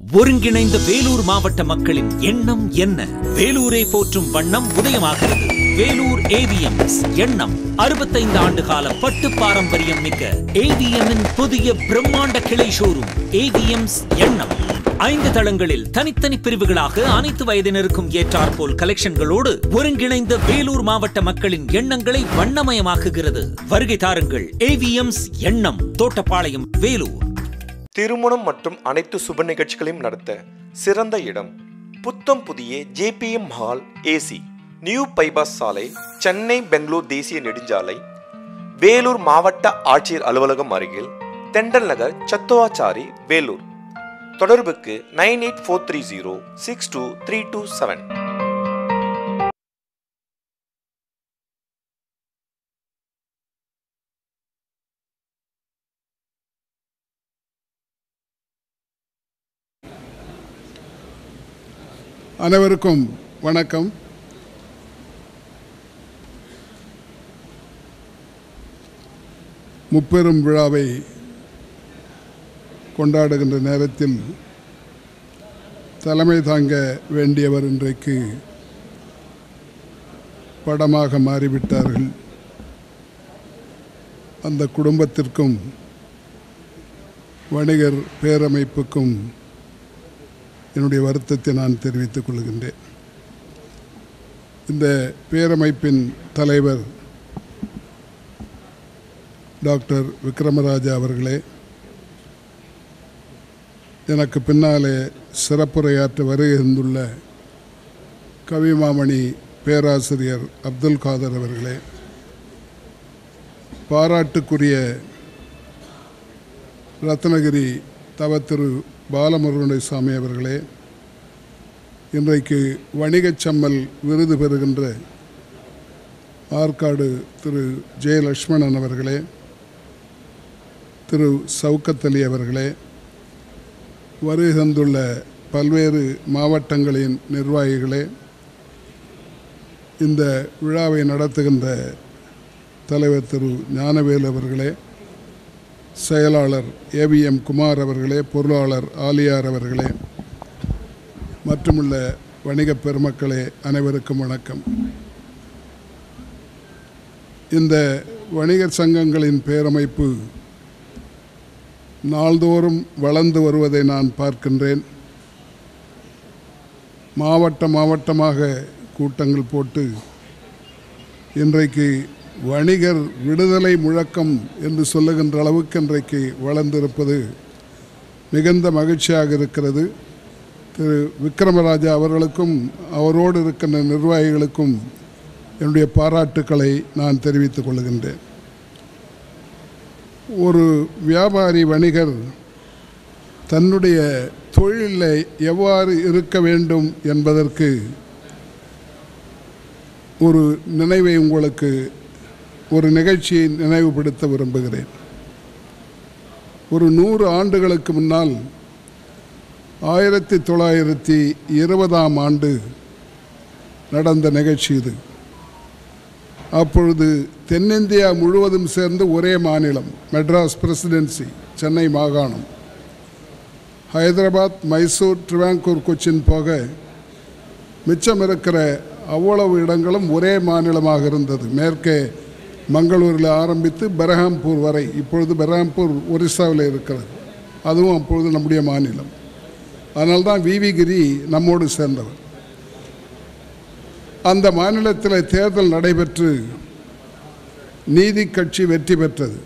ஒருங்கிணைந்த வேலூர் மாவட்ட மக்களின் எண்ணம் என்ன வேலூரை போற்றும் வண்ணம் உதயமாகிறது வேலூர் ஏவிஎம்ஸ் எண்ணம் அறுபத்தைந்து ஆண்டு கால பட்டு பாரம்பரியம் மிக்க ஏவிஎம்மின் புதிய பிரம்மாண்ட கிளை ஷோரூம் ஏவிஎம்ஸ் எண்ணம் ஐந்து தளங்களில் தனித்தனி பிரிவுகளாக அனைத்து வயதினருக்கும் ஏற்றாற்போல் கலெக்ஷன்களோடு ஒருங்கிணைந்த வேலூர் மாவட்ட மக்களின் எண்ணங்களை வண்ணமயமாக்குகிறது வருகை தாருங்கள் ஏவிஎம்ஸ் எண்ணம் தோட்டப்பாளையம் வேலூர் திருமணம் மற்றும் அனைத்து சுப நிகழ்ச்சிகளையும் நடத்த சிறந்த இடம் புத்தம் புதிய J B M hall AC new bypass சாலை சென்னை பெங்களூர் தேசிய நெடுஞ்சாலை வேலூர் மாவட்ட ஆட்சியர் அலுவலகம் அருகில் தெண்டல் நகர் சத்துவாச்சாரி வேலூர் தொடர்புக்கு nine eight four three zero six two three two seven அனைவருக்கும் வணக்கம் முப்பெரும் விழாவை கொண்டாடுகின்ற நேரத்தில் தலைமை தாங்க வேண்டியவர் இன்றைக்கு படமாக மாறிவிட்டார்கள் அந்த குடும்பத்திற்கும் வணிகர் பேரமைப்புக்கும் என்னுடைய வருத்தத்தை நான் தெரிவித்துக் கொள்கின்றேன் இந்த பேரமைப்பின் தலைவர் டாக்டர் விக்ரமராஜா அவர்களே எனக்கு பின்னாலே சிறப்புரையாற்ற வருகின்றுள்ள கவிமாமணி பேராசிரியர் அப்துல் காதர் அவர்களே பாராட்டுக்குரிய ரத்னகிரி தவ திரு பாலமுருகனை சாமி அவர்களே இன்றைக்கு வணிகச் சம்மல் விருது பெறுகின்ற ஆற்காடு திரு ஜெய லக்ஷ்மணன் அவர்களே திரு சவுக்கத் அலி அவர்களே வருகை தந்துள்ள பல்வேறு மாவட்டங்களின் நிர்வாகிகளே இந்த விழாவை நடத்துகின்ற தலைவர் திரு ஞானவேல் அவர்களே செயலாளர் ஏவிஎம் குமார் அவர்களே பொருளாளர் ஆலியார் அவர்களே மற்றுமுள்ள வணிகப் பெருமக்களே அனைவருக்கும் வணக்கம் இந்த வணிகர் சங்கங்களின் பேரமைப்பு நாள்தோறும் வளர்ந்து வருவதை நான் பார்க்கின்றேன் மாவட்ட மாவட்டமாக கூட்டங்கள் போட்டு இன்றைக்கு வணிகர் விடுதலை முழக்கம் என்று சொல்லுகின்ற அளவுக்கு இன்றைக்கு வளர்ந்திருப்பது மிகுந்த மகிழ்ச்சியாக இருக்கிறது திரு விக்ரமராஜா அவர்களுக்கும் அவரோடு இருக்கின்ற நிர்வாகிகளுக்கும் என்னுடைய பாராட்டுக்களை நான் தெரிவித்துக் கொள்கின்றேன் ஒரு வியாபாரி வணிகர் தன்னுடைய தொழிலில் எவ்வாறு இருக்க வேண்டும் என்பதற்கு ஒரு நினைவை உங்களுக்கு ஒரு நிகழ்ச்சியை நினைவுபடுத்த விரும்புகிறேன் ஒரு நூறு ஆண்டுகளுக்கு முன்னால் ஆயிரத்தி தொள்ளாயிரத்தி இருபதாம் ஆண்டு நடந்த நிகழ்ச்சி இது அப்பொழுது தென்னிந்தியா முழுவதும் சேர்ந்து ஒரே மாநிலம் மெட்ராஸ் பிரசிடென்சி சென்னை மாகாணம் ஹைதராபாத் மைசூர் ட்ரிவாங்கூர் கொச்சின் போக மிச்சம் இருக்கிற அவ்வளவு இடங்களும் ஒரே மாநிலமாக இருந்தது மேற்கே மங்களூரில் ஆரம்பித்து பெரஹாம்பூர் வரை இப்பொழுது பெரஹாம்பூர் ஒரிசாவில் இருக்கிறது அதுவும் அப்பொழுது நம்முடைய மாநிலம் அதனால்தான் விவி கிரி நம்மோடு சேர்ந்தவர் அந்த மாநிலத்தில் தேர்தல் நடைபெற்று நீதி கட்சி வெற்றி பெற்றது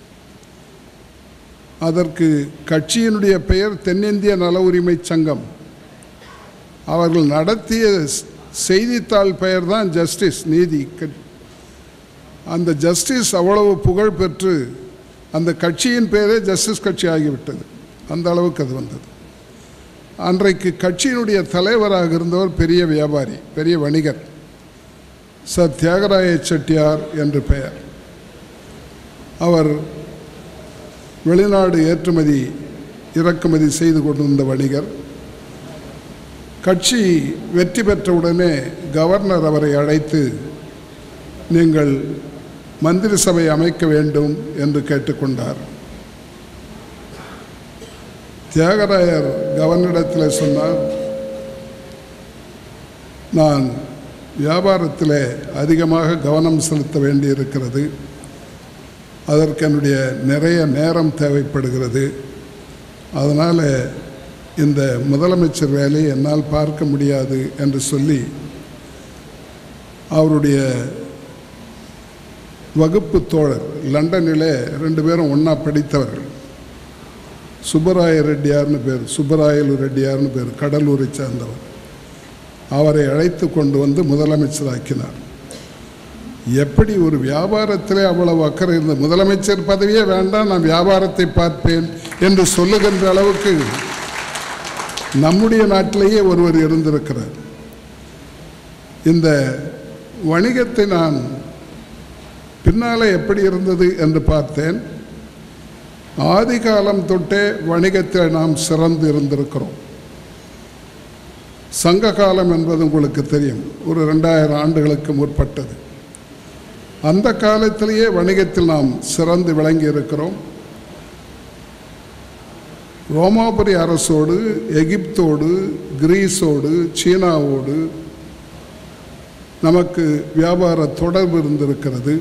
அதற்கு கட்சியினுடைய பெயர் தென்னிந்திய நல உரிமை சங்கம் அவர்கள் நடத்திய செய்தித்தாள் பெயர் தான் ஜஸ்டிஸ் நீதி அந்த ஜஸ்டிஸ் அவ்வளவு புகழ் பெற்று அந்த கட்சியின் பெயரே ஜஸ்டிஸ் கட்சி ஆகிவிட்டது அந்த அளவுக்கு அது வந்தது அன்றைக்கு கட்சியினுடைய தலைவராக இருந்தவர் பெரிய வியாபாரி பெரிய வணிகர் ச தியாகராய செட்டியார் என்று பெயர் அவர் வெளிநாடு ஏற்றுமதி இறக்குமதி செய்து கொண்டிருந்த வணிகர் கட்சி வெற்றி பெற்றவுடனே கவர்னர் அவரை அழைத்து நீங்கள் மந்திரி சபை அமைக்க வேண்டும் என்று கேட்டுக்கொண்டார் தியாகராயர் கவர்னரிடத்தில் சொன்னார் நான் வியாபாரத்தில் அதிகமாக கவனம் செலுத்த வேண்டியிருக்கிறது அதற்கு என்னுடைய நிறைய நேரம் தேவைப்படுகிறது அதனால் இந்த முதலமைச்சர் வேலையை என்னால் பார்க்க முடியாது என்று சொல்லி அவருடைய வகுப்பு தோழர் லண்டனிலே ரெண்டு பேரும் ஒன்றா படித்தவர்கள் சுப்பராய ரெட்டியார்னு பேர் சுப்பராயலு ரெட்டியார்னு பேர் கடலூரை சேர்ந்தவர் அவரை அழைத்து கொண்டு வந்து முதலமைச்சராக்கினார் எப்படி ஒரு வியாபாரத்திலே அவ்வளவு அக்கறை இருந்த முதலமைச்சர் பதவியே வேண்டாம் நான் வியாபாரத்தை பார்ப்பேன் என்று சொல்லுகின்ற அளவுக்கு நம்முடைய நாட்டிலேயே ஒருவர் இருந்திருக்கிறார் இந்த வணிகத்தை நான் பின்னாலே எப்படி இருந்தது என்று பார்த்தேன் ஆதி காலம் தொட்டே வணிகத்தில் நாம் சிறந்து இருந்திருக்கிறோம் சங்க காலம் என்பது உங்களுக்கு தெரியும் ஒரு ரெண்டாயிரம் ஆண்டுகளுக்கு முற்பட்டது அந்த காலத்திலேயே வணிகத்தில் நாம் சிறந்து விளங்கி இருக்கிறோம் ரோமாபுரி அரசோடு எகிப்தோடு கிரீஸோடு சீனாவோடு நமக்கு வியாபார தொடர்பு இருந்திருக்கிறது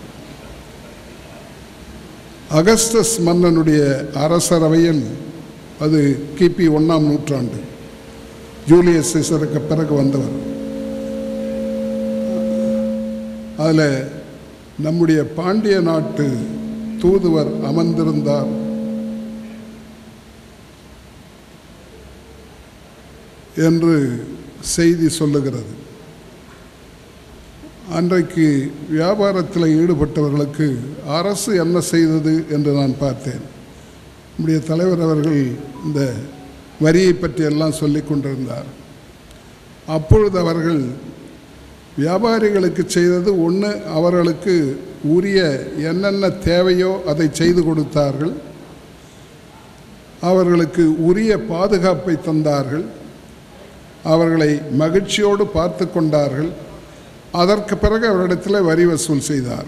அகஸ்டஸ் மன்னனுடைய அரசரவையில் அது கிபி ஒன்றாம் நூற்றாண்டு ஜூலியஸ் சீசருக்கு பிறகு வந்தவர் அதில் நம்முடைய பாண்டிய நாட்டு தூதுவர் அமர்ந்திருந்தார் என்று செய்தி சொல்லுகிறது அன்றைக்கு வியாபாரத்தில் ஈடுபட்டவர்களுக்கு அரசு என்ன செய்தது என்று நான் பார்த்தேன் நம்முடைய தலைவர் அவர்கள் இந்த வரியை பற்றி எல்லாம் சொல்லிக் கொண்டிருந்தார் அப்பொழுது அவர்கள் வியாபாரிகளுக்கு செய்தது ஒன்று அவர்களுக்கு உரிய என்னென்ன தேவையோ அதை செய்து கொடுத்தார்கள் அவர்களுக்கு உரிய பாதுகாப்பை தந்தார்கள் அவர்களை மகிழ்ச்சியோடு பார்த்து கொண்டார்கள் அதற்கு பிறகு அவரிடத்தில் வரி வசூல் செய்தார்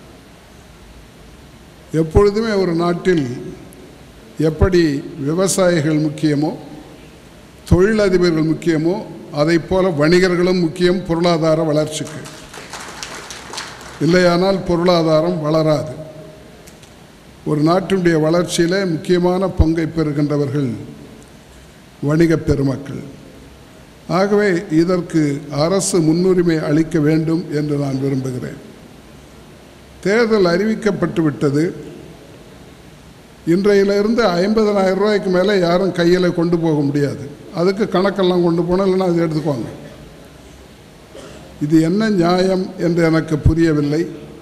எப்பொழுதுமே ஒரு நாட்டில் எப்படி விவசாயிகள் முக்கியமோ தொழிலதிபர்கள் முக்கியமோ அதை போல வணிகர்களும் முக்கியம் பொருளாதார வளர்ச்சிக்கு இல்லையானால் பொருளாதாரம் வளராது ஒரு நாட்டினுடைய வளர்ச்சியில் முக்கியமான பங்கை பெறுகின்றவர்கள் வணிகப் பெருமக்கள் ஆகவே இதற்கு அரசு முன்னுரிமை அளிக்க வேண்டும் என்று நான் விரும்புகிறேன் தேர்தல் அறிவிக்கப்பட்டு விட்டது இன்றையிலிருந்து ஐம்பதனாயிரம் ரூபாய்க்கு மேலே யாரும் கையில் கொண்டு போக முடியாது அதுக்கு கணக்கெல்லாம் கொண்டு போனால் இல்லைன்னா அதை எடுத்துக்குவாங்க இது என்ன நியாயம் என்று எனக்கு புரியவில்லை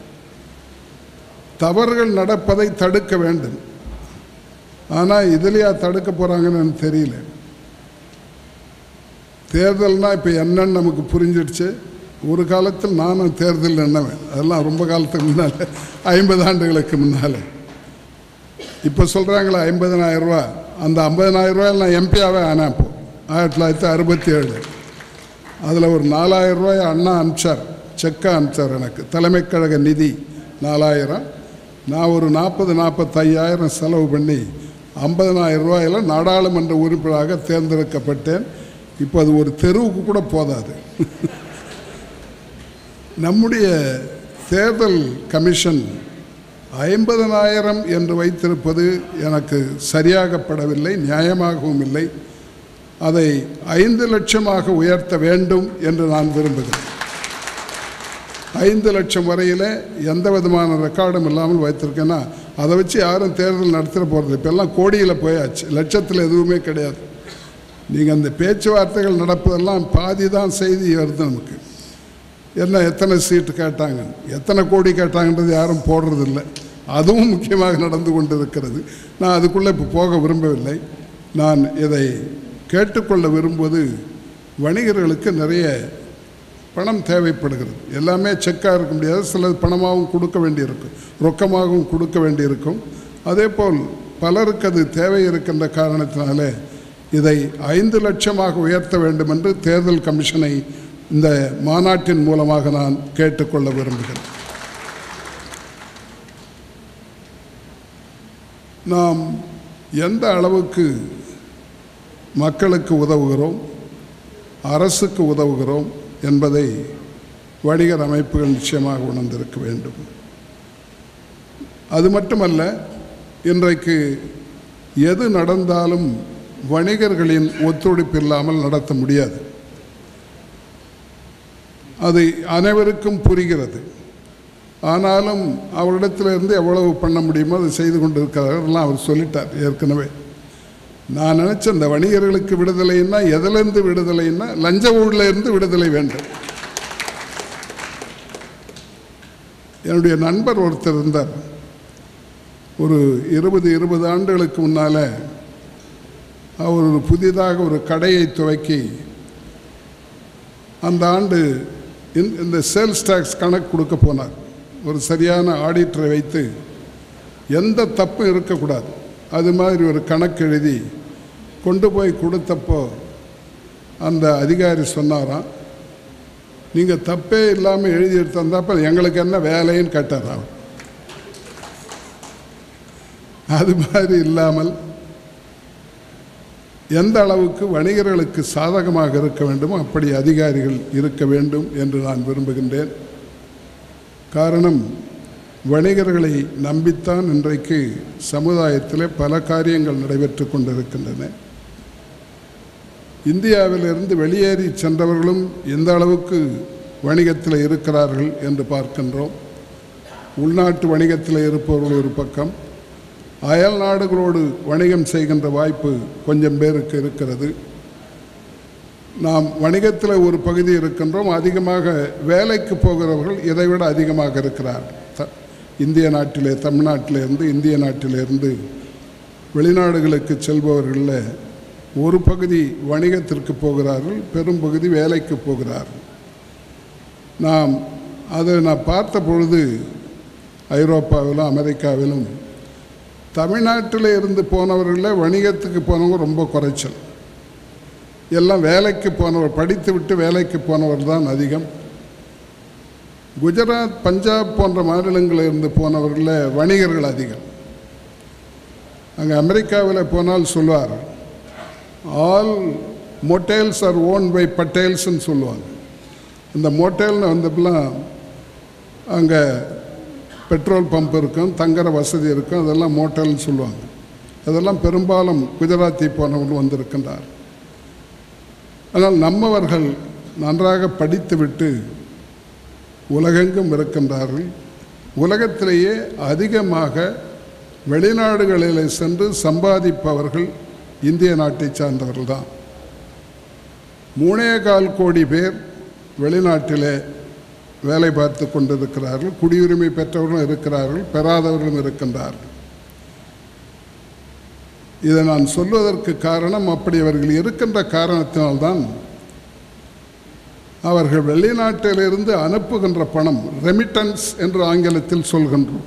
தவறுகள் நடப்பதை தடுக்க வேண்டும் ஆனால் இதுலையா தடுக்க போகிறாங்கன்னு எனக்கு தெரியல தேர்தல்னால் இப்போ என்னன்னு நமக்கு புரிஞ்சிடுச்சு ஒரு காலத்தில் நானும் தேர்தல் எண்ணவேன் அதெல்லாம் ரொம்ப காலத்துக்கு முன்னால் ஐம்பது ஆண்டுகளுக்கு முன்னால் இப்போ சொல்கிறாங்களே ஐம்பதனாயிரம் ரூபா அந்த ஐம்பதனாயிரம் ரூபாயில் நான் எம்பியாவே ஆனேன் இப்போ ஆயிரத்தி தொள்ளாயிரத்தி அறுபத்தி ஏழு அதில் ஒரு நாலாயிரம் ரூபாய் அண்ணா அனுப்பிச்சார் செக்காக அனுப்பிச்சார் எனக்கு தலைமை கழக நிதி நாலாயிரம் நான் ஒரு நாற்பது நாற்பத்தையாயிரம் செலவு பண்ணி ஐம்பதனாயிரம் ரூபாயில் நாடாளுமன்ற உறுப்பினராக தேர்ந்தெடுக்கப்பட்டேன் இப்போ அது ஒரு தெருவுக்கு கூட போதாது நம்முடைய தேர்தல் கமிஷன் ஐம்பதனாயிரம் என்று வைத்திருப்பது எனக்கு சரியாகப்படவில்லை நியாயமாகவும் இல்லை அதை ஐந்து லட்சமாக உயர்த்த வேண்டும் என்று நான் விரும்புகிறேன் ஐந்து லட்சம் வரையில் எந்த விதமான ரெக்கார்டும் இல்லாமல் வைத்திருக்கேன்னா அதை வச்சு யாரும் தேர்தல் நடத்திட போகிறது இப்போ எல்லாம் கோடியில் போயாச்சு லட்சத்தில் எதுவுமே கிடையாது நீங்கள் அந்த பேச்சுவார்த்தைகள் நடப்பதெல்லாம் பாதி தான் செய்தி வருது நமக்கு என்ன எத்தனை சீட்டு கேட்டாங்க எத்தனை கோடி கேட்டாங்கன்றது யாரும் போடுறதில்ல அதுவும் முக்கியமாக நடந்து கொண்டு இருக்கிறது நான் அதுக்குள்ளே இப்போ போக விரும்பவில்லை நான் இதை கேட்டுக்கொள்ள விரும்புவது வணிகர்களுக்கு நிறைய பணம் தேவைப்படுகிறது எல்லாமே செக்காக இருக்க முடியாது சிலது பணமாகவும் கொடுக்க வேண்டியிருக்கும் ரொக்கமாகவும் கொடுக்க வேண்டியிருக்கும் அதே போல் பலருக்கு அது தேவை இருக்கின்ற காரணத்தினாலே இதை ஐந்து லட்சமாக உயர்த்த வேண்டும் என்று தேர்தல் கமிஷனை இந்த மாநாட்டின் மூலமாக நான் கேட்டுக்கொள்ள விரும்புகிறேன் நாம் எந்த அளவுக்கு மக்களுக்கு உதவுகிறோம் அரசுக்கு உதவுகிறோம் என்பதை வணிகர் அமைப்புகள் நிச்சயமாக உணர்ந்திருக்க வேண்டும் அது மட்டுமல்ல இன்றைக்கு எது நடந்தாலும் வணிகர்களின் ஒத்துழைப்பு இல்லாமல் நடத்த முடியாது அது அனைவருக்கும் புரிகிறது ஆனாலும் அவரிடத்திலிருந்து எவ்வளவு பண்ண முடியுமோ அதை செய்து கொண்டிருக்கிறார்கள்லாம் அவர் சொல்லிட்டார் ஏற்கனவே நான் நினச்ச இந்த வணிகர்களுக்கு விடுதலைன்னா எதிலிருந்து விடுதலைன்னா லஞ்ச ஊழல இருந்து விடுதலை வேண்டும் என்னுடைய நண்பர் ஒருத்தர் இருந்தார் ஒரு இருபது இருபது ஆண்டுகளுக்கு முன்னால் அவர் ஒரு புதிதாக ஒரு கடையை துவக்கி அந்த ஆண்டு இந்த- இந்த சேல்ஸ் டாக்ஸ் கணக்கு கொடுக்க போனார் ஒரு சரியான ஆடிட்டரை வைத்து எந்த தப்பும் இருக்கக்கூடாது அது மாதிரி ஒரு கணக்கு எழுதி கொண்டு போய் கொடுத்தப்போ அந்த அதிகாரி சொன்னாராம் நீங்கள் தப்பே இல்லாமல் எழுதி எடுத்து வந்தப்ப எங்களுக்கு என்ன வேலைன்னு கேட்டார் அவர் அது மாதிரி இல்லாமல் எந்த அளவுக்கு வணிகர்களுக்கு சாதகமாக இருக்க வேண்டுமோ அப்படி அதிகாரிகள் இருக்க வேண்டும் என்று நான் விரும்புகின்றேன் காரணம் வணிகர்களை நம்பித்தான் இன்றைக்கு சமுதாயத்தில் பல காரியங்கள் நடைபெற்று கொண்டிருக்கின்றன இந்தியாவிலிருந்து வெளியேறி சென்றவர்களும் எந்த அளவுக்கு வணிகத்தில் இருக்கிறார்கள் என்று பார்க்கின்றோம் உள்நாட்டு வணிகத்தில் இருப்பவர்கள் ஒரு பக்கம் அயல் நாடுகளோடு வணிகம் செய்கின்ற வாய்ப்பு கொஞ்சம் பேருக்கு இருக்கிறது நாம் வணிகத்தில் ஒரு பகுதி இருக்கின்றோம் அதிகமாக வேலைக்கு போகிறவர்கள் இதைவிட அதிகமாக இருக்கிறார் த இந்திய நாட்டிலே தமிழ்நாட்டிலிருந்து இந்திய நாட்டிலிருந்து வெளிநாடுகளுக்கு செல்பவர்களில் ஒரு பகுதி வணிகத்திற்கு போகிறார்கள் பெரும் பகுதி வேலைக்கு போகிறார்கள் நாம் அதை நான் பார்த்த பொழுது ஐரோப்பாவிலும் அமெரிக்காவிலும் தமிழ்நாட்டில் இருந்து போனவர்களில் வணிகத்துக்கு போனவங்க ரொம்ப குறைச்சல் எல்லாம் வேலைக்கு போனவர் படித்து விட்டு வேலைக்கு போனவர் தான் அதிகம் குஜராத் பஞ்சாப் போன்ற மாநிலங்களில் இருந்து போனவர்களில் வணிகர்கள் அதிகம் அங்கே அமெரிக்காவில் போனால் சொல்லுவார் all motels are own by பட்டேல்ஸ்ன்னு சொல்லுவாங்க இந்த மோட்டேல்னு வந்தப்பெல்லாம் அங்கே பெட்ரோல் பம்ப் இருக்கும் தங்குற வசதி இருக்கும் அதெல்லாம் மோட்டல்னு சொல்லுவாங்க அதெல்லாம் பெரும்பாலும் குஜராத்தி போனவர்கள் வந்திருக்கின்றார் ஆனால் நம்மவர்கள் நன்றாக படித்துவிட்டு உலகெங்கும் இருக்கின்றார்கள் உலகத்திலேயே அதிகமாக வெளிநாடுகளில் சென்று சம்பாதிப்பவர்கள் இந்திய நாட்டை சார்ந்தவர்கள் தான் மூணே கால் கோடி பேர் வெளிநாட்டிலே வேலை பார்த்து கொண்டிருக்கிறார்கள் குடியுரிமை பெற்றவர்களும் இருக்கிறார்கள் பெறாதவர்களும் இருக்கின்றார்கள் இதை நான் சொல்வதற்கு காரணம் அப்படி அவர்கள் இருக்கின்ற காரணத்தினால்தான் அவர்கள் வெளிநாட்டிலிருந்து அனுப்புகின்ற பணம் ரெமிட்டன்ஸ் என்று ஆங்கிலத்தில் சொல்கின்றோம்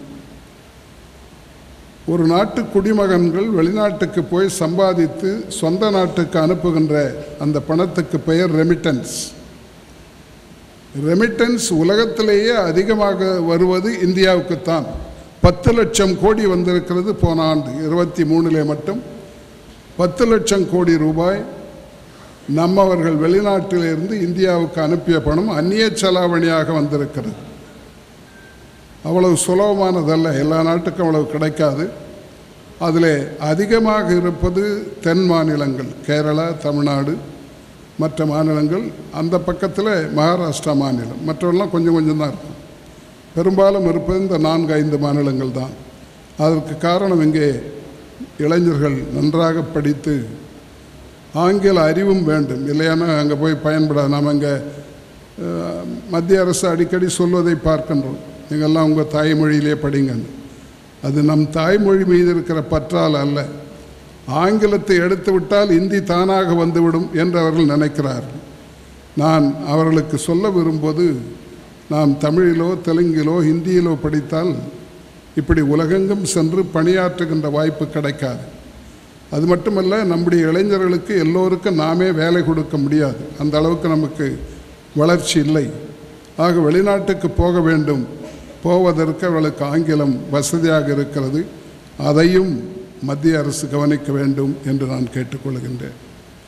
ஒரு நாட்டு குடிமகன்கள் வெளிநாட்டுக்கு போய் சம்பாதித்து சொந்த நாட்டுக்கு அனுப்புகின்ற அந்த பணத்துக்கு பெயர் ரெமிட்டன்ஸ் ரெமிட்டன்ஸ் உலகத்திலேயே அதிகமாக வருவது இந்தியாவுக்குத்தான் பத்து லட்சம் கோடி வந்திருக்கிறது போன ஆண்டு இருபத்தி மூணிலே மட்டும் பத்து லட்சம் கோடி ரூபாய் நம்மவர்கள் வெளிநாட்டிலிருந்து இந்தியாவுக்கு அனுப்பிய பணம் அந்நிய செலாவணியாக வந்திருக்கிறது அவ்வளவு சுலபமானதல்ல எல்லா நாட்டுக்கும் அவ்வளவு கிடைக்காது அதில் அதிகமாக இருப்பது தென் மாநிலங்கள் கேரளா தமிழ்நாடு மற்ற மாநிலங்கள் அந்த பக்கத்தில் மகாராஷ்டிரா மாநிலம் மற்றவெல்லாம் கொஞ்சம் கொஞ்சம் தான் இருக்கும் பெரும்பாலும் இருப்பது இந்த நான்கு ஐந்து மாநிலங்கள் தான் அதற்கு காரணம் இங்கே இளைஞர்கள் நன்றாக படித்து ஆங்கில அறிவும் வேண்டும் இல்லையானா அங்கே போய் பயன்படாது நாம் அங்கே அஹ், மத்திய அரசு அடிக்கடி சொல்வதை பார்க்கின்றோம் நீங்கள்லாம் உங்கள் தாய்மொழியிலே படிங்கன்னு அது நம் தாய்மொழி மீது இருக்கிற பற்றால் அல்ல ஆங்கிலத்தை எடுத்து விட்டால் இந்தி தானாக வந்துவிடும் என்று அவர்கள் நினைக்கிறார்கள் நான் அவர்களுக்கு சொல்ல விரும்புவது நாம் தமிழிலோ தெலுங்கிலோ ஹிந்தியிலோ படித்தால் இப்படி உலகெங்கும் சென்று பணியாற்றுகின்ற வாய்ப்பு கிடைக்காது அது மட்டுமல்ல நம்முடைய இளைஞர்களுக்கு எல்லோருக்கும் நாமே வேலை கொடுக்க முடியாது அந்த அளவுக்கு நமக்கு வளர்ச்சி இல்லை ஆக வெளிநாட்டுக்கு போக வேண்டும் போவதற்கு அவளுக்கு ஆங்கிலம் வசதியாக இருக்கிறது அதையும் மத்திய அரசு கவனிக்க வேண்டும் என்று நான் கேட்டுக்கொள்கின்றேன்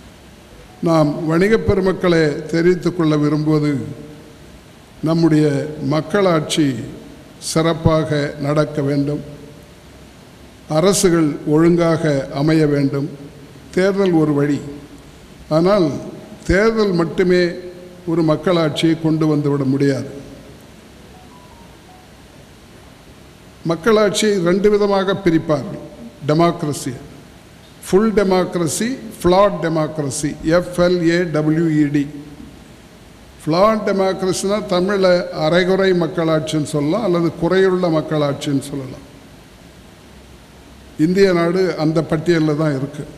நாம் வணிகப் பெருமக்களே தெரிவித்துக் கொள்ள விரும்புவது நம்முடைய மக்களாட்சி சிறப்பாக நடக்க வேண்டும் அரசுகள் ஒழுங்காக அமைய வேண்டும் தேர்தல் ஒரு வழி ஆனால் தேர்தல் மட்டுமே ஒரு மக்களாட்சியை கொண்டு வந்துவிட முடியாது மக்களாட்சியை ரெண்டு விதமாக பிரிப்பார்கள் democracy full democracy flawed democracy F L A W E D flawed டெமோக்ரஸினா தமிழில் அரைகுறை மக்களாட்சின்னு சொல்லலாம் அல்லது குறையுள்ள மக்களாட்சின்னு சொல்லலாம் இந்திய நாடு அந்த பட்டியலில் தான் இருக்குது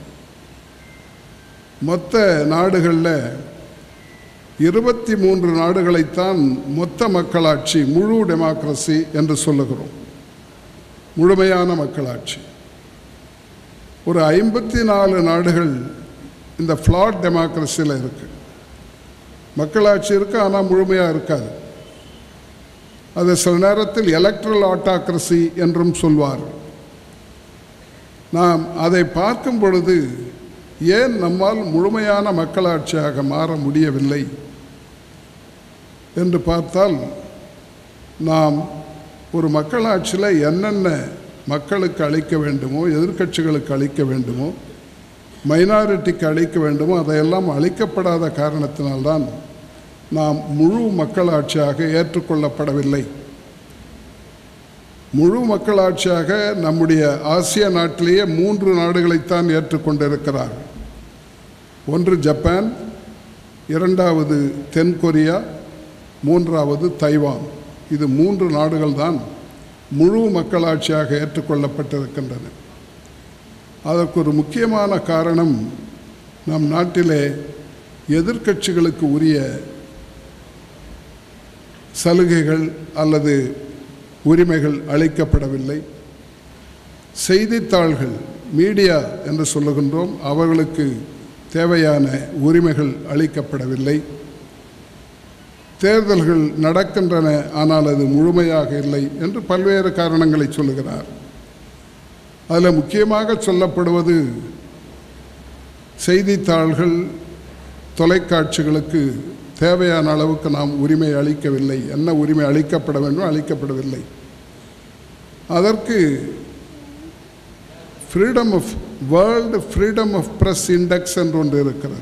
மொத்த நாடுகளில் இருபத்தி மூன்று நாடுகளைத்தான் மொத்த மக்களாட்சி முழு டெமோக்ரஸி என்று சொல்லுகிறோம் முழுமையான மக்களாட்சி ஒரு ஐம்பத்தி நாலு நாடுகள் இந்த ஃப்ளாட் டெமோக்ரஸியில் இருக்குது மக்களாட்சி இருக்குது ஆனால் முழுமையாக இருக்காது அது சில நேரத்தில் எலக்ட்ரல் ஆட்டாக்ரஸி என்றும் சொல்வார்கள் நாம் அதை பார்க்கும் பொழுது ஏன் நம்மால் முழுமையான மக்களாட்சியாக மாற முடியவில்லை என்று பார்த்தால் நாம் ஒரு மக்களாட்சியில் என்னென்ன மக்களுக்கு அளிக்க வேண்டுமோ எதிர்க்கட்சிகளுக்கு அளிக்க வேண்டுமோ மைனாரிட்டிக்கு அளிக்க வேண்டுமோ அதையெல்லாம் அளிக்கப்படாத காரணத்தினால்தான் நாம் முழு மக்களாட்சியாக ஏற்றுக்கொள்ளப்படவில்லை முழு மக்களாட்சியாக நம்முடைய ஆசிய நாட்டிலேயே மூன்று நாடுகளைத்தான் ஏற்றுக்கொண்டிருக்கிறார்கள் ஒன்று ஜப்பான் இரண்டாவது தென்கொரியா மூன்றாவது தைவான் இது மூன்று நாடுகள் தான் முழு மக்களாட்சியாக ஏற்றுக்கொள்ளப்பட்டிருக்கின்றன அதற்கு ஒரு முக்கியமான காரணம் நம் நாட்டிலே எதிர்க்கட்சிகளுக்கு உரிய சலுகைகள் அல்லது உரிமைகள் அளிக்கப்படவில்லை செய்தித்தாள்கள் மீடியா என்று சொல்லுகின்றோம் அவர்களுக்கு தேவையான உரிமைகள் அளிக்கப்படவில்லை தேர்தல்கள் நடக்கின்றன ஆனால் அது முழுமையாக இல்லை என்று பல்வேறு காரணங்களை சொல்லுகிறார் அதில் முக்கியமாக சொல்லப்படுவது செய்தித்தாள்கள் தொலைக்காட்சிகளுக்கு தேவையான அளவுக்கு நாம் உரிமை அளிக்கவில்லை என்ன உரிமை அளிக்கப்பட வேண்டும் அளிக்கப்படவில்லை அதற்கு freedom of world freedom of press index என்று ஒன்று இருக்கிறது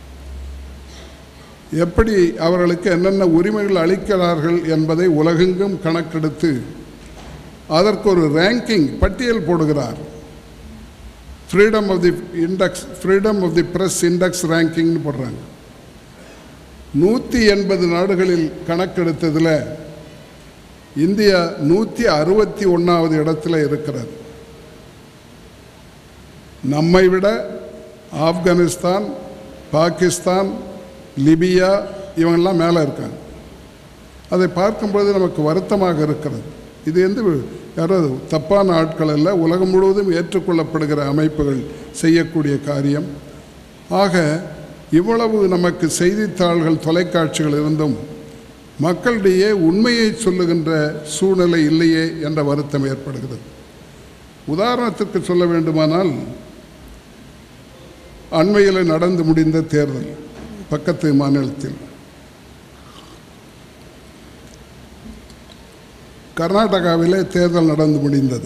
எப்படி அவர்களுக்கு என்னென்ன உரிமைகள் அளிக்கிறார்கள் என்பதை உலகெங்கும் கணக்கெடுத்து அதற்கு ஒரு ரேங்கிங் பட்டியல் போடுகிறார் freedom of the index freedom of the press index ரேங்கிங்னு போடுறாங்க நூற்றி எண்பது நாடுகளில் கணக்கெடுத்ததில் இந்தியா நூற்றி அறுபத்தி ஒன்றாவது இடத்துல இருக்கிறது நம்மை விட ஆப்கானிஸ்தான் பாகிஸ்தான் லிபியா இவங்கெல்லாம் மேலே இருக்காங்க அதை பார்க்கும்பொழுது நமக்கு வருத்தமாக இருக்கிறது இது எந்த யாரோ தப்பான ஆட்கள் அல்ல உலகம் முழுவதும் ஏற்றுக்கொள்ளப்படுகிற அமைப்புகள் செய்யக்கூடிய காரியம் ஆக இவ்வளவு நமக்கு செய்தித்தாள்கள் தொலைக்காட்சிகள் இருந்தும் மக்களிடையே உண்மையை சொல்லுகின்ற சூழ்நிலை இல்லையே என்ற வருத்தம் ஏற்படுகிறது உதாரணத்திற்கு சொல்ல வேண்டுமானால் அண்மையில் நடந்து முடிந்த தேர்தல் பக்கத்து மாநிலத்தில் கர்நாடகாவிலே தேர்தல் நடந்து முடிந்தது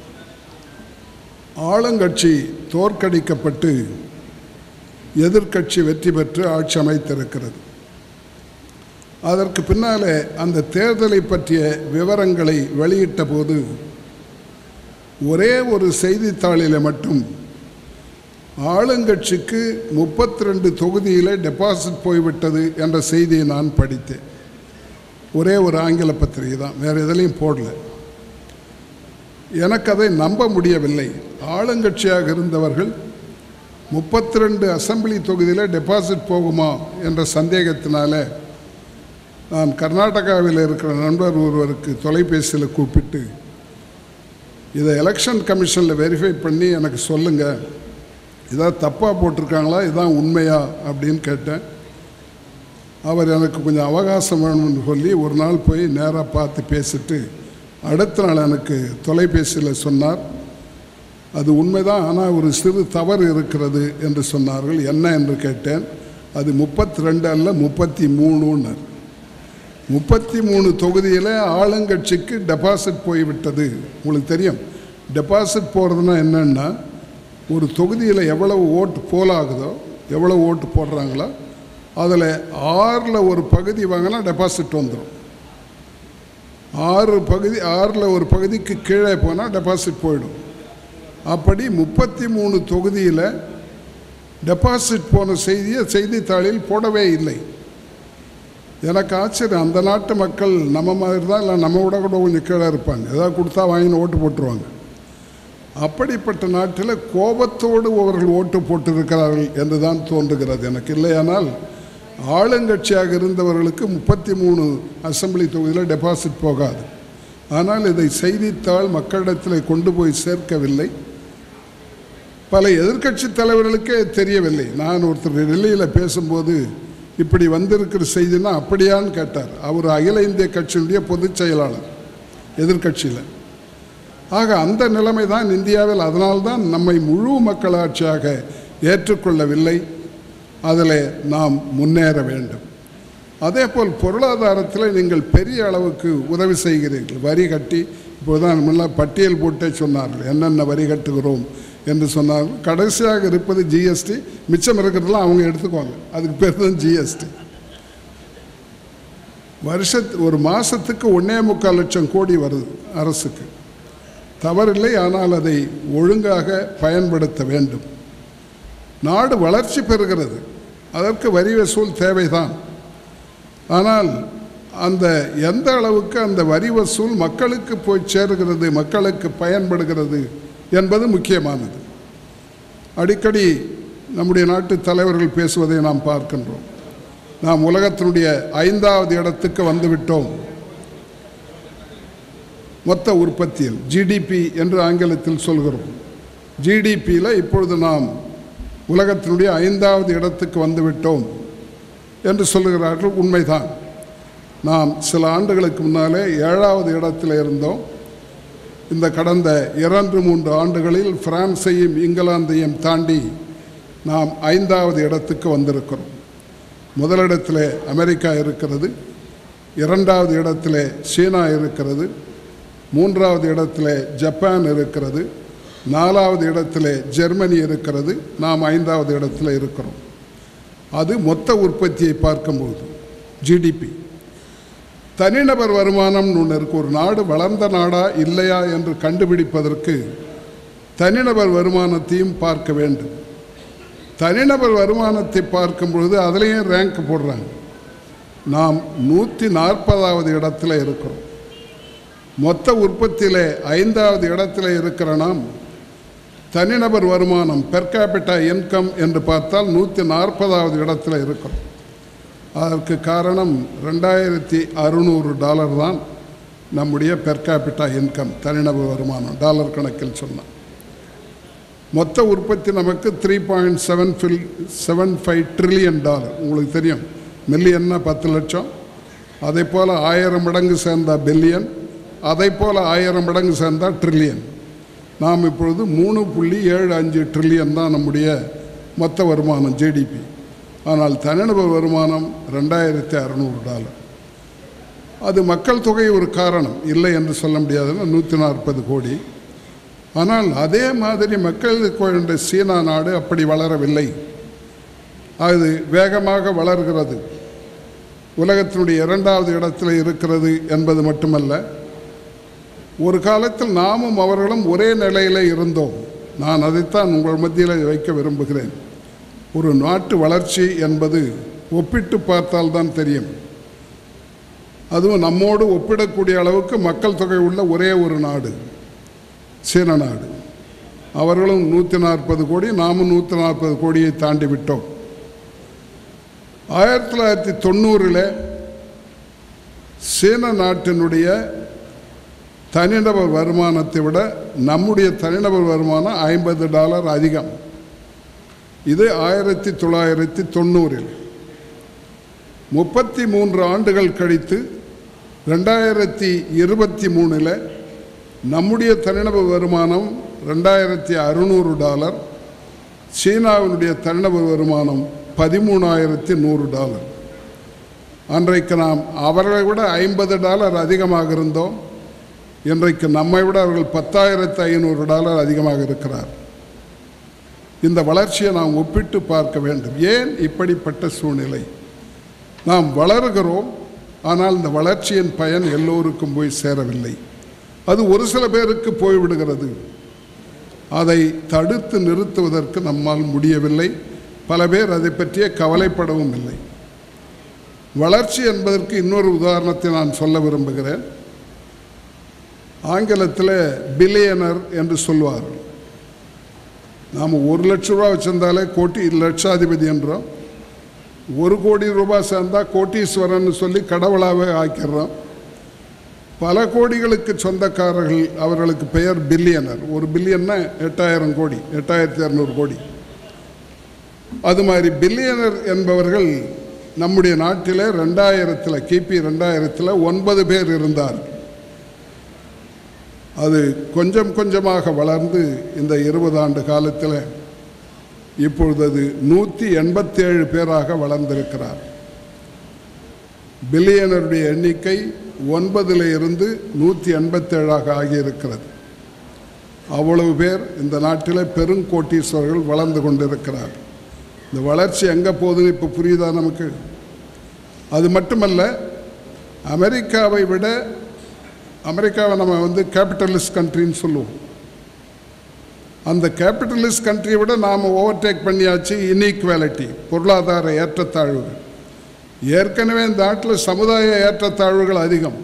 ஆளுங்கட்சி தோற்கடிக்கப்பட்டு எதிர்க்கட்சி வெற்றி பெற்று ஆட்சி அமைத்திருக்கிறது அதற்கு பின்னாலே அந்த தேர்தலை பற்றிய விவரங்களை வெளியிட்ட போது ஒரே ஒரு செய்தித்தாளில் மட்டும் ஆளுங்கட்சிக்கு முப்பத்தி ரெண்டு தொகுதியில் டெபாசிட் போய்விட்டது என்ற செய்தியை நான் படித்தேன் ஒரே ஒரு ஆங்கில பத்திரிகை தான் வேறு எதுலேயும் போடல எனக்கு அதை நம்ப முடியவில்லை ஆளுங்கட்சியாக இருந்தவர்கள் முப்பத்தி ரெண்டு அசம்பிளி தொகுதியில் டெபாசிட் போகுமா என்ற சந்தேகத்தினால நான் கர்நாடகாவில் இருக்கிற நண்பர் ஒருவருக்கு தொலைபேசியில் கூப்பிட்டு இதை எலெக்ஷன் கமிஷனில் வெரிஃபை பண்ணி எனக்கு சொல்லுங்கள் இதாக தப்பாக போட்டிருக்காங்களா இதான் உண்மையா அப்படின்னு கேட்டேன் அவர் எனக்கு கொஞ்சம் அவகாசம் வேணும்னு சொல்லி ஒரு நாள் போய் நேராக பார்த்து பேசிட்டு அடுத்த நாள் எனக்கு தொலைபேசியில் சொன்னார் அது உண்மைதான் ஆனால் ஒரு சிறு தவறு இருக்கிறது என்று சொன்னார்கள் என்ன என்று கேட்டேன் அது முப்பத்தி ரெண்டு அல்ல முப்பத்தி மூணுன்னார் முப்பத்தி மூணு தொகுதியில் ஆளுங்கட்சிக்கு டெபாசிட் போய்விட்டது உங்களுக்கு தெரியும் டெபாசிட் போகிறதுனா என்னன்னா ஒரு தொகுதியில் எவ்வளவு ஓட்டு போலாகுதோ எவ்வளவு ஓட்டு போடுறாங்களோ அதில் ஆறில் ஒரு பகுதி வாங்கினா டெபாசிட் வந்துடும் ஆறு பகுதி ஆறில் ஒரு பகுதிக்கு கீழே போனால் டெபாசிட் போயிடும் அப்படி முப்பத்தி மூணு தொகுதியில் டெபாசிட் போன செய்தியை செய்தித்தாளில் போடவே இல்லை எனக்கு ஆச்சரியம் அந்த நாட்டு மக்கள் நம்ம மாதிரி தான் இல்லை நம்ம விட கூட கொஞ்சம் கீழே இருப்பாங்க ஏதாவது கொடுத்தா வாங்கின்னு ஓட்டு போட்டுருவாங்க அப்படிப்பட்ட நாட்டில் கோபத்தோடு அவர்கள் ஓட்டு போட்டிருக்கிறார்கள் என்று தான் தோன்றுகிறது எனக்கு இல்லையானால் ஆளுங்கட்சியாக இருந்தவர்களுக்கு முப்பத்தி மூணு அசெம்பிளி தொகுதியில் டெபாசிட் போகாது ஆனால் இதை செய்தித்தாள் மக்களிடத்தில் கொண்டு போய் சேர்க்கவில்லை பல எதிர்க்கட்சி தலைவர்களுக்கே தெரியவில்லை நான் ஒருத்தர் டெல்லியில் பேசும்போது இப்படி வந்திருக்கிற செய்தினா அப்படியான்னு கேட்டார் அவர் அகில இந்திய கட்சியினுடைய பொதுச் செயலாளர் எதிர்க்கட்சியில் ஆக அந்த நிலைமை தான் இந்தியாவில் அதனால்தான் நம்மை முழு மக்களாட்சியாக ஏற்றுக்கொள்ளவில்லை அதில் நாம் முன்னேற வேண்டும் அதே போல் பொருளாதாரத்தில் நீங்கள் பெரிய அளவுக்கு உதவி செய்கிறீர்கள் வரி கட்டி இப்போதான் முன்ன பட்டியல் போட்டே சொன்னார்கள் என்னென்ன வரி கட்டுகிறோம் என்று சொன்னார்கள் கடைசியாக இருப்பது ஜிஎஸ்டி மிச்சம் இருக்கிறதெல்லாம் அவங்க எடுத்துக்குவாங்க அதுக்கு பேர் தான் ஜிஎஸ்டி வருஷத்து ஒரு மாதத்துக்கு ஒன்றே முக்கால் லட்சம் கோடி வருது அரசுக்கு தவறில்லை ஆனால் அதை ஒழுங்காக பயன்படுத்த வேண்டும் நாடு வளர்ச்சி பெறுகிறது அதற்கு வரி வசூல் தேவைதான் ஆனால் அந்த எந்த அளவுக்கு அந்த வரி வசூல் மக்களுக்கு போய் சேருகிறது மக்களுக்கு பயன்படுகிறது என்பது முக்கியமானது அடிக்கடி நம்முடைய நாட்டு தலைவர்கள் பேசுவதை நாம் பார்க்கின்றோம் நாம் உலகத்தினுடைய ஐந்தாவது இடத்துக்கு வந்துவிட்டோம் மொத்த உற்பத்தியில் ஜிடிபி என்று ஆங்கிலத்தில் சொல்கிறோம் ஜிடிபியில் இப்பொழுது நாம் உலகத்தினுடைய ஐந்தாவது இடத்துக்கு வந்துவிட்டோம் என்று சொல்லுகிறார்கள் உண்மைதான் நாம் சில ஆண்டுகளுக்கு முன்னாலே ஏழாவது இடத்தில் இருந்தோம் இந்த கடந்த இரண்டு மூன்று ஆண்டுகளில் பிரான்ஸையும் இங்கிலாந்தையும் தாண்டி நாம் ஐந்தாவது இடத்துக்கு வந்திருக்கிறோம் முதலிடத்தில் அமெரிக்கா இருக்கிறது இரண்டாவது இடத்தில் சீனா இருக்கிறது மூன்றாவது இடத்துல ஜப்பான் இருக்கிறது நாலாவது இடத்துல ஜெர்மனி இருக்கிறது நாம் ஐந்தாவது இடத்துல இருக்கிறோம் அது மொத்த உற்பத்தியை பார்க்கும்போது ஜிடிபி தனிநபர் வருமானம்னு ஒன்று இருக்கு ஒரு நாடு வளர்ந்த நாடா இல்லையா என்று கண்டுபிடிப்பதற்கு தனிநபர் வருமானத்தையும் பார்க்க வேண்டும் தனிநபர் வருமானத்தை பார்க்கும் பொழுது அதுலேயும் ரேங்க் போடுறாங்க நாம் நூற்றி நாற்பதாவது இடத்துல இருக்கிறோம் மொத்த உற்பத்தியில் ஐந்தாவது இடத்துல இருக்கிற நாம் தனிநபர் வருமானம் பெர் கேபிட்டா இன்கம் என்று பார்த்தால் நூற்றி நாற்பதாவது இடத்துல இருக்கிறோம் அதற்கு காரணம் ரெண்டாயிரத்தி அறுநூறு டாலர் தான் நம்முடைய பெர் கேபிட்டா இன்கம் தனிநபர் வருமானம் டாலர் கணக்கில் சொன்னால் மொத்த உற்பத்தி நமக்கு த்ரீ பாயிண்ட் செவன் ஃபில் செவன் ஃபைவ் ட்ரில்லியன் டாலர் உங்களுக்கு தெரியும் மில்லியன்னா பத்து லட்சம் அதே போல் ஆயிரம் மடங்கு சேர்ந்தா பில்லியன் அதை போல் ஆயிரம் மடங்கு சேர்ந்தா ட்ரில்லியன் நாம் இப்பொழுது மூணு புள்ளி ஏழு அஞ்சு ட்ரில்லியன் தான் நம்முடைய மொத்த வருமானம் ஜிடிபி ஆனால் தனிநபர் வருமானம் ரெண்டாயிரத்தி அறநூறு டாலர் அது மக்கள் தொகை ஒரு காரணம் இல்லை என்று சொல்ல முடியாதுன்னா நூற்றி நாற்பது கோடி ஆனால் அதே மாதிரி மக்களுக்கு சீனா நாடு அப்படி வளரவில்லை அது வேகமாக வளர்கிறது உலகத்தினுடைய இரண்டாவது இடத்துல இருக்கிறது என்பது மட்டுமல்ல ஒரு காலத்தில் நாமும் அவர்களும் ஒரே நிலையில் இருந்தோம் நான் அதைத்தான் உங்கள் மத்தியில் வைக்க விரும்புகிறேன் ஒரு நாட்டு வளர்ச்சி என்பது ஒப்பிட்டு பார்த்தால்தான் தெரியும் அதுவும் நம்மோடு ஒப்பிடக்கூடிய அளவுக்கு மக்கள் தொகை உள்ள ஒரே ஒரு நாடு சீன நாடு அவர்களும் நூற்றி நாற்பது கோடி நாமும் நூற்றி நாற்பது கோடியை தாண்டி விட்டோம் ஆயிரத்தி தொள்ளாயிரத்தி தொண்ணூறில் சீன நாட்டினுடைய தனிநபர் வருமானத்தை விட நம்முடைய தனிநபர் வருமானம் ஐம்பது டாலர் அதிகம் இது ஆயிரத்தி தொள்ளாயிரத்தி தொண்ணூறில் முப்பத்தி மூன்று ஆண்டுகள் கழித்து ரெண்டாயிரத்தி இருபத்தி மூணில் நம்முடைய தனிநபர் வருமானம் ரெண்டாயிரத்தி அறுநூறு டாலர் சீனாவினுடைய தனிநபர் வருமானம் பதிமூணாயிரத்தி நூறு டாலர் அன்றைக்கு நாம் அவர்களை விட ஐம்பது டாலர் அதிகமாக இருந்தோம் இன்றைக்கு நம்மை விட அவர்கள் பத்தாயிரத்து ஐநூறு டாலர் அதிகமாக இருக்கிறார் இந்த வளர்ச்சியை நாம் ஒப்பிட்டு பார்க்க வேண்டும் ஏன் இப்படிப்பட்ட சூழ்நிலை நாம் வளர்கிறோம் ஆனால் இந்த வளர்ச்சியின் பயன் எல்லோருக்கும் போய் சேரவில்லை அது ஒரு சில பேருக்கு போய்விடுகிறது அதை தடுத்து நிறுத்துவதற்கு நம்மால் முடியவில்லை பல பேர் அதை பற்றிய கவலைப்படவும் இல்லை வளர்ச்சி என்பதற்கு இன்னொரு உதாரணத்தை நான் சொல்ல விரும்புகிறேன் ஆங்கிலத்தில் பில்லியனர் என்று சொல்வார்கள் நாம் ஒரு லட்ச ரூபா வச்சிருந்தாலே கோட்டி லட்சாதிபதி என்றோம் ஒரு கோடி ரூபாய் சேர்ந்தா கோட்டீஸ்வரன் சொல்லி கடவுளாகவே ஆக்கிடுறோம் பல கோடிகளுக்கு சொந்தக்காரர்கள் அவர்களுக்கு பெயர் பில்லியனர் ஒரு பில்லியன்னா எட்டாயிரம் கோடி எட்டாயிரத்தி இரநூறு கோடி அது மாதிரி பில்லியனர் என்பவர்கள் நம்முடைய நாட்டில் ரெண்டாயிரத்தில் கிபி ரெண்டாயிரத்தில் ஒன்பது பேர் இருந்தார் அது கொஞ்சம் கொஞ்சமாக வளர்ந்து இந்த இருபது ஆண்டு காலத்தில் இப்பொழுது அது நூற்றி எண்பத்தேழு பேராக வளர்ந்திருக்கிறார் பில்லியனருடைய எண்ணிக்கை ஒன்பதில் இருந்து நூற்றி எண்பத்தேழாக ஆகியிருக்கிறது அவ்வளவு பேர் இந்த நாட்டில் பெருங்கோட்டீஸ்வரர்கள் வளர்ந்து கொண்டிருக்கிறார் இந்த வளர்ச்சி எங்கே போகுதுன்னு இப்போ புரியுதா நமக்கு அது மட்டுமல்ல அமெரிக்காவை விட அமெரிக்காவை நம்ம வந்து கேபிட்டலிஸ்ட் கண்ட்ரின்னு சொல்லுவோம் அந்த கேபிட்டலிஸ்ட் கண்ட்ரியை விட நாம் ஓவர்டேக் பண்ணியாச்சு இன்ஈக்வாலிட்டி பொருளாதார ஏற்றத்தாழ்வு ஏற்கனவே இந்த நாட்டில் சமுதாய ஏற்றத்தாழ்வுகள் அதிகம்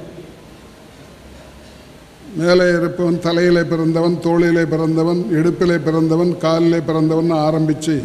மேலே இருப்பவன் தலையிலே பிறந்தவன் தோளிலே பிறந்தவன் இடுப்பிலே பிறந்தவன் காலிலே பிறந்தவன் ஆரம்பித்து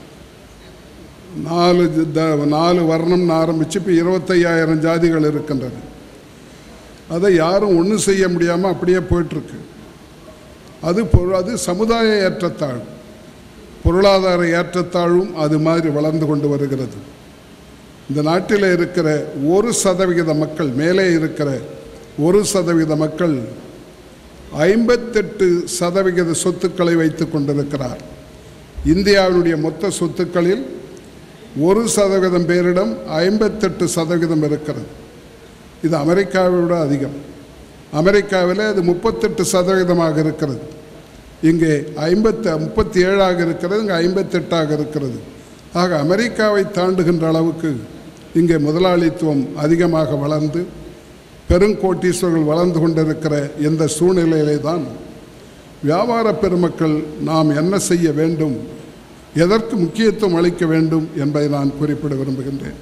நாலு த- நாலு வர்ணம்னு ஆரம்பித்து இப்போ இருபத்தையாயிரம் ஜாதிகள் இருக்கின்றன அதை யாரும் ஒன்றும் செய்ய முடியாமல் அப்படியே போயிட்டுருக்கு அது பொரு- அது சமுதாய ஏற்றத்தாழ்வு பொருளாதார ஏற்றத்தாழ்வும் அது மாதிரி வளர்ந்து கொண்டு வருகிறது இந்த நாட்டில் இருக்கிற ஒரு சதவிகித மக்கள் மேலே இருக்கிற ஒரு சதவிகித மக்கள் ஐம்பத்தெட்டு சதவிகித சொத்துக்களை வைத்து கொண்டிருக்கிறார் இந்தியாவினுடைய மொத்த சொத்துக்களில் ஒரு சதவீதம் பேரிடம் ஐம்பத்தெட்டு சதவீதம் இருக்கிறது இது அமெரிக்காவை விட அதிகம் அமெரிக்காவில் அது முப்பத்தெட்டு சதவீதமாக இருக்கிறது இங்கே ஐம்பத்து முப்பத்தி ஏழாக இருக்கிறது இங்கே ஐம்பத்தெட்டாக இருக்கிறது ஆக அமெரிக்காவை தாண்டுகின்ற அளவுக்கு இங்கே முதலாளித்துவம் அதிகமாக வளர்ந்து பெருங்கோட்டீஸ்வரர்கள் வளர்ந்து கொண்டிருக்கிற இந்த சூழ்நிலையிலே தான் வியாபார பெருமக்கள் நாம் என்ன செய்ய வேண்டும் எதற்கு முக்கியத்துவம் அளிக்க வேண்டும் என்பதை நான் குறிப்பிட விரும்புகின்றேன்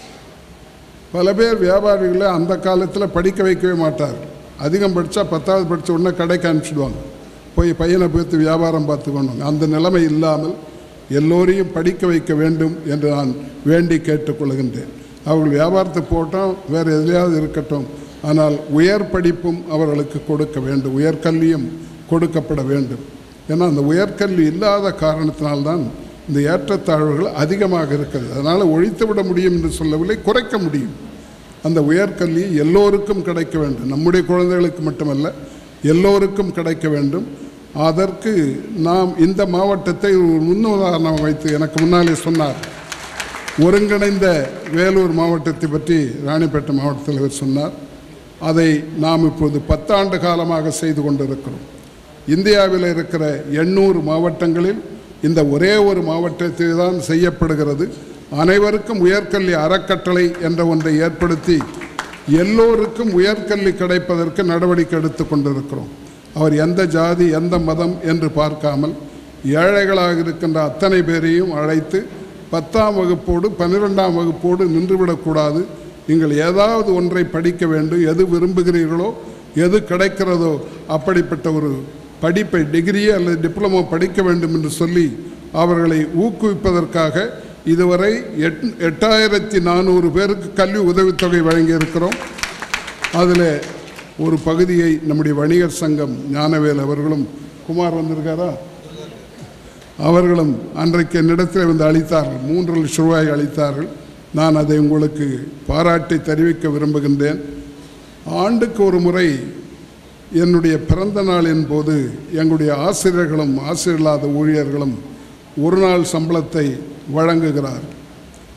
பல பேர் வியாபாரிகளை அந்த காலத்தில் படிக்க வைக்கவே மாட்டார்கள் அதிகம் படித்தா பத்தாவது படித்த உடனே கடைக்கு அனுப்பிச்சிடுவாங்க போய் பையனை போய்த்து வியாபாரம் பார்த்துக்கணும் அந்த நிலைமை இல்லாமல் எல்லோரையும் படிக்க வைக்க வேண்டும் என்று நான் வேண்டி கேட்டுக்கொள்கின்றேன் அவர்கள் வியாபாரத்தை போட்டோம் வேறு எதுலையாவது இருக்கட்டும் ஆனால் உயர் படிப்பும் அவர்களுக்கு கொடுக்க வேண்டும் உயர்கல்வியும் கொடுக்கப்பட வேண்டும் ஏன்னா அந்த உயர்கல்வி இல்லாத காரணத்தினால்தான் இந்த ஏற்றத்தாழ்வுகள் அதிகமாக இருக்கிறது அதனால் ஒழித்து விட முடியும் என்று சொல்லவில்லை குறைக்க முடியும் அந்த உயர்கல்வி எல்லோருக்கும் கிடைக்க வேண்டும் நம்முடைய குழந்தைகளுக்கு மட்டுமல்ல எல்லோருக்கும் கிடைக்க வேண்டும் அதற்கு நாம் இந்த மாவட்டத்தை ஒரு முன்னுதாரணம் வைத்து எனக்கு முன்னாலே சொன்னார் ஒருங்கிணைந்த வேலூர் மாவட்டத்தை பற்றி ராணிப்பேட்டை மாவட்டத்தில் இவர் சொன்னார் அதை நாம் இப்போது பத்தாண்டு காலமாக செய்து கொண்டிருக்கிறோம் இந்தியாவில் இருக்கிற எண்ணூறு மாவட்டங்களில் இந்த ஒரே ஒரு மாவட்டத்தில் தான் செய்யப்படுகிறது அனைவருக்கும் உயர்கல்வி அறக்கட்டளை என்ற ஒன்றை ஏற்படுத்தி எல்லோருக்கும் உயர்கல்வி கிடைப்பதற்கு நடவடிக்கை எடுத்து கொண்டிருக்கிறோம் அவர் எந்த ஜாதி எந்த மதம் என்று பார்க்காமல் ஏழைகளாக இருக்கின்ற அத்தனை பேரையும் அழைத்து பத்தாம் வகுப்போடு பன்னிரெண்டாம் வகுப்போடு நின்றுவிடக்கூடாது நீங்கள் ஏதாவது ஒன்றை படிக்க வேண்டும் எது விரும்புகிறீர்களோ எது கிடைக்கிறதோ அப்படிப்பட்ட ஒரு படிப்பை டிகிரி அல்லது டிப்ளமோ படிக்க வேண்டும் என்று சொல்லி அவர்களை ஊக்குவிப்பதற்காக இதுவரை எட் எட்டாயிரத்தி நானூறு பேருக்கு கல்வி உதவித்தொகை வழங்கியிருக்கிறோம் அதில் ஒரு பகுதியை நம்முடைய வணிகர் சங்கம் ஞானவேல் அவர்களும் குமார் வந்திருக்காரா அவர்களும் அன்றைக்கு என்னிடத்தில் வந்து அளித்தார்கள் மூன்று லட்சம் ரூபாய் அளித்தார்கள் நான் அதை உங்களுக்கு பாராட்டி தெரிவிக்க விரும்புகின்றேன் ஆண்டுக்கு ஒரு முறை என்னுடைய பிறந்த நாளின் போது எங்களுடைய ஆசிரியர்களும் ஆசிரியர் இல்லாத ஊழியர்களும் ஒரு நாள் சம்பளத்தை வழங்குகிறார்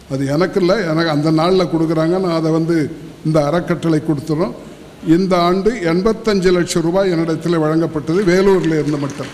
அது எனக்கு இல்லை எனக்கு அந்த நாளில் கொடுக்குறாங்க நான் அதை வந்து இந்த அறக்கட்டளை கொடுத்துறோம் இந்த ஆண்டு எண்பத்தஞ்சு லட்சம் ரூபாய் என்னிடத்தில் வழங்கப்பட்டது வேலூரில் இருந்து மட்டும்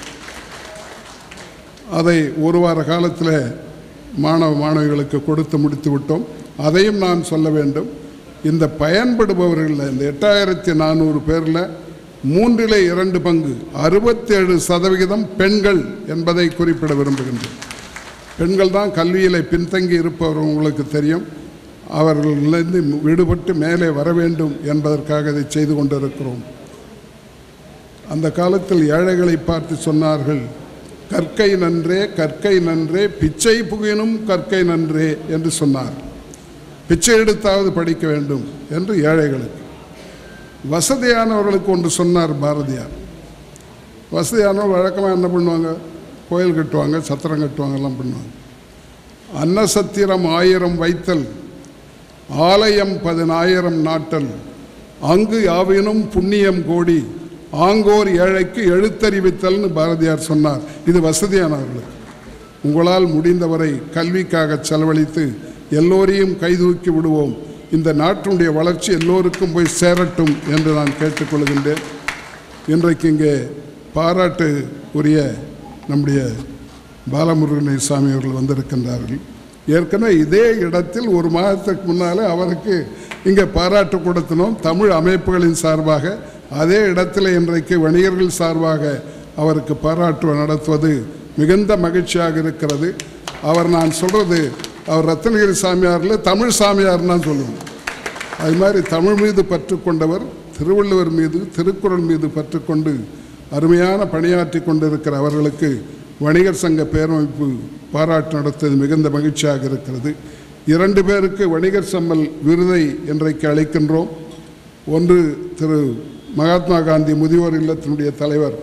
அதை ஒரு வார காலத்தில் மாணவ மாணவிகளுக்கு கொடுத்து முடித்து விட்டோம் அதையும் நான் சொல்ல வேண்டும் இந்த பயன்படுபவர்களில் இந்த எட்டாயிரத்தி நானூறு பேரில் மூன்றிலே இரண்டு பங்கு அறுபத்தேழு சதவிகிதம் பெண்கள் என்பதை குறிப்பிட விரும்புகின்றேன் பெண்கள் தான் கல்வியில் பின்தங்கி இருப்பவர் உங்களுக்கு தெரியும் அவர்களிலிருந்து விடுபட்டு மேலே வர வேண்டும் என்பதற்காக இதை செய்து கொண்டிருக்கிறோம் அந்த காலத்தில் ஏழைகளை பார்த்து சொன்னார்கள் கற்கை நன்றே கற்கை நன்றே பிச்சை புகினும் கற்கை நன்றே என்று சொன்னார் பிச்சை எடுத்தாவது படிக்க வேண்டும் என்று ஏழைகளுக்கு வசதியானவர்களுக்கு ஒன்று சொன்னார் பாரதியார் வசதியானவர் வழக்கமாக என்ன பண்ணுவாங்க கோயில் கட்டுவாங்க சத்திரம் கட்டுவாங்க எல்லாம் பண்ணுவாங்க அன்னசத்திரம் ஆயிரம் வைத்தல் ஆலயம் பதினாயிரம் நாட்டல் அங்கு யாவினும் புண்ணியம் கோடி ஆங்கோர் ஏழைக்கு எழுத்தறிவித்தல்னு பாரதியார் சொன்னார் இது வசதியானவர்களுக்கு உங்களால் முடிந்தவரை கல்விக்காக செலவழித்து எல்லோரையும் கைதூக்கி விடுவோம் இந்த நாட்டினுடைய வளர்ச்சி எல்லோருக்கும் போய் சேரட்டும் என்று நான் கேட்டுக்கொள்கின்றேன் இன்றைக்கு இங்கே பாராட்டு உரிய நம்முடைய பாலமுருகனை சாமி அவர்கள் வந்திருக்கின்றார்கள் ஏற்கனவே இதே இடத்தில் ஒரு மாதத்துக்கு முன்னாலே அவருக்கு இங்கே பாராட்டு கொடுத்தனோம் தமிழ் அமைப்புகளின் சார்பாக அதே இடத்துல இன்றைக்கு வணிகர்கள் சார்பாக அவருக்கு பாராட்டு நடத்துவது மிகுந்த மகிழ்ச்சியாக இருக்கிறது அவர் நான் சொல்கிறது அவர் ரத்னகிரி சாமியாரில் தமிழ் சாமியார் தான் சொல்லுவோம் அது மாதிரி தமிழ் மீது பற்று கொண்டவர் திருவள்ளுவர் மீது திருக்குறள் மீது பற்று கொண்டு அருமையான பணியாற்றி கொண்டிருக்கிற அவர்களுக்கு வணிகர் சங்க பேரமைப்பு பாராட்டு நடத்துவது மிகுந்த மகிழ்ச்சியாக இருக்கிறது இரண்டு பேருக்கு வணிகர் சம்மல் விருதை இன்றைக்கு அளிக்கின்றோம் ஒன்று திரு மகாத்மா காந்தி முதியோர் இல்லத்தினுடைய தலைவர்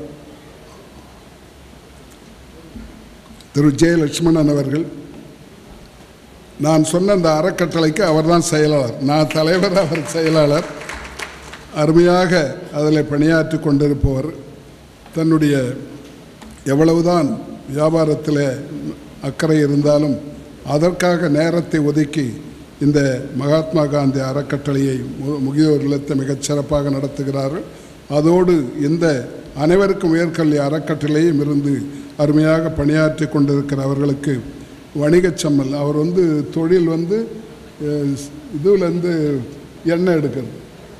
திரு ஜெய லட்சுமணன் அவர்கள் நான் சொன்ன அந்த அறக்கட்டளைக்கு அவர்தான் செயலாளர் நான் தலைவர் அவர் செயலாளர் அருமையாக அதில் பணியாற்றி கொண்டிருப்பவர் தன்னுடைய எவ்வளவுதான் வியாபாரத்தில் அக்கறை இருந்தாலும் அதற்காக நேரத்தை ஒதுக்கி இந்த மகாத்மா காந்தி அறக்கட்டளையை மு- முதியோர் இல்லத்தை மிகச் சிறப்பாக நடத்துகிறார்கள் அதோடு இந்த அனைவருக்கும் உயர்கல்வி அறக்கட்டளையும் இருந்து அருமையாக பணியாற்றி கொண்டிருக்கிற அவர்களுக்கு வணிகச் சம்மல் அவர் வந்து தொழில் வந்து அஹ், இதுலேருந்து எண்ணெய் எடுக்கிறது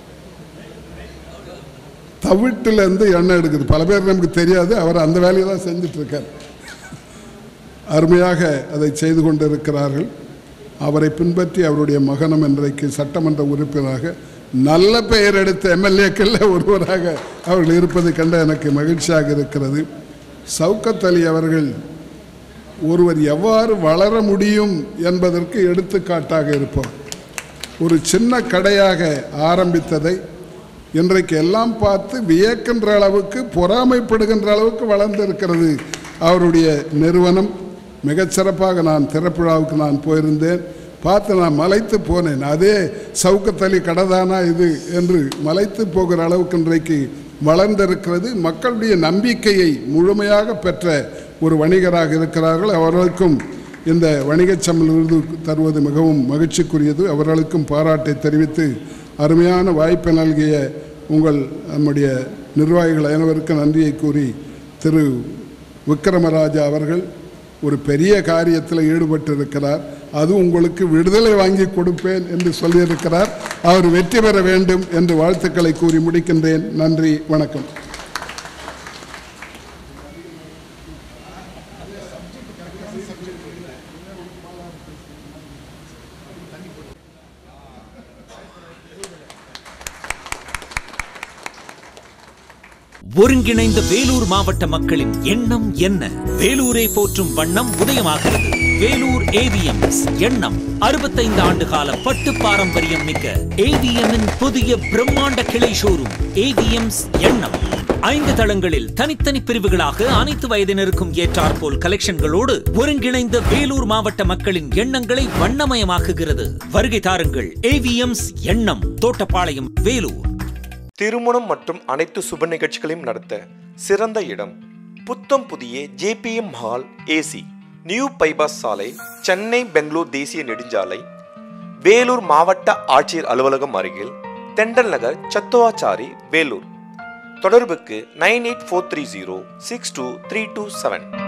தவிட்டுலேருந்து எண்ணெய் எடுக்குது பல பேர் நமக்கு தெரியாது அவர் அந்த வேலையை தான் செஞ்சுட்டு இருக்கார் அருமையாக அதை செய்து கொண்டிருக்கிறார்கள் அவரை பின்பற்றி அவருடைய மகனும் இன்றைக்கு சட்டமன்ற உறுப்பினராக நல்ல பெயர் எடுத்த எம்எல்ஏக்களில் ஒருவராக அவர்கள் இருப்பதை கண்டு எனக்கு மகிழ்ச்சியாக இருக்கிறது சவுக்கத் அலி அவர்கள் ஒருவர் எவ்வாறு வளர முடியும் என்பதற்கு எடுத்துக்காட்டாக இருப்பவர் ஒரு சின்ன கடையாக ஆரம்பித்ததை இன்றைக்கு எல்லாம் பார்த்து வியக்கின்ற அளவுக்கு பொறாமைப்படுகின்ற அளவுக்கு வளர்ந்திருக்கிறது அவருடைய நிறுவனம் மிகச்சிறப்பாக நான் திறப்புழாவுக்கு நான் போயிருந்தேன் பார்த்து நான் மலைத்து போனேன் அதே சவுக்கத்தலி கடைதானா இது என்று மலைத்து போகிற அளவுக்கு இன்றைக்கு வளர்ந்திருக்கிறது மக்களுடைய நம்பிக்கையை முழுமையாக பெற்ற ஒரு வணிகராக இருக்கிறார்கள் அவர்களுக்கும் இந்த வணிகச் சம்மல் விருது தருவது மிகவும் மகிழ்ச்சிக்குரியது அவர்களுக்கும் பாராட்டை தெரிவித்து அருமையான வாய்ப்பை நல்கிய உங்கள் நம்முடைய நிர்வாகிகள் அனைவருக்கும் நன்றியை கூறி திரு விக்ரமராஜா அவர்கள் ஒரு பெரிய காரியத்தில் ஈடுபட்டிருக்கிறார் அது உங்களுக்கு விடுதலை வாங்கி கொடுப்பேன் என்று சொல்லியிருக்கிறார் அவர் வெற்றி பெற வேண்டும் என்று வாழ்த்துக்களை கூறி முடிக்கின்றேன் நன்றி வணக்கம் ஒருங்கிணைந்த வேலூர் மாவட்ட மக்களின் எண்ணம் என்ன வேலூரை போற்றும் வண்ணம் உதயமாகிறது வேலூர் ஏவிஎம்ஸ் எண்ணம் அறுபத்தைந்து ஆண்டு கால பட்டு பாரம்பரியம் மிக்க ஏவிஎம்மின் புதிய பிரம்மாண்ட கிளை ஷோரூம் ஏவிஎம்ஸ் எண்ணம் ஐந்து தளங்களில் தனித்தனி பிரிவுகளாக அனைத்து வயதினருக்கும் ஏற்றாற்போல் கலெக்ஷன்களோடு ஒருங்கிணைந்த வேலூர் மாவட்ட மக்களின் எண்ணங்களை வண்ணமயமாக்குகிறது வருகை தாருங்கள் ஏவிஎம்ஸ் எண்ணம் தோட்டப்பாளையம் வேலூர் திருமணம் மற்றும் அனைத்து சுப நிகழ்ச்சிகளையும் நடத்த சிறந்த இடம் புத்தம் புதிய J B M hall AC new bypass சாலை சென்னை பெங்களூர் தேசிய நெடுஞ்சாலை வேலூர் மாவட்ட ஆட்சியர் அலுவலகம் அருகில் தெண்டல் நகர் சத்துவாச்சாரி வேலூர் தொடர்புக்கு nine eight four three zero six two three two seven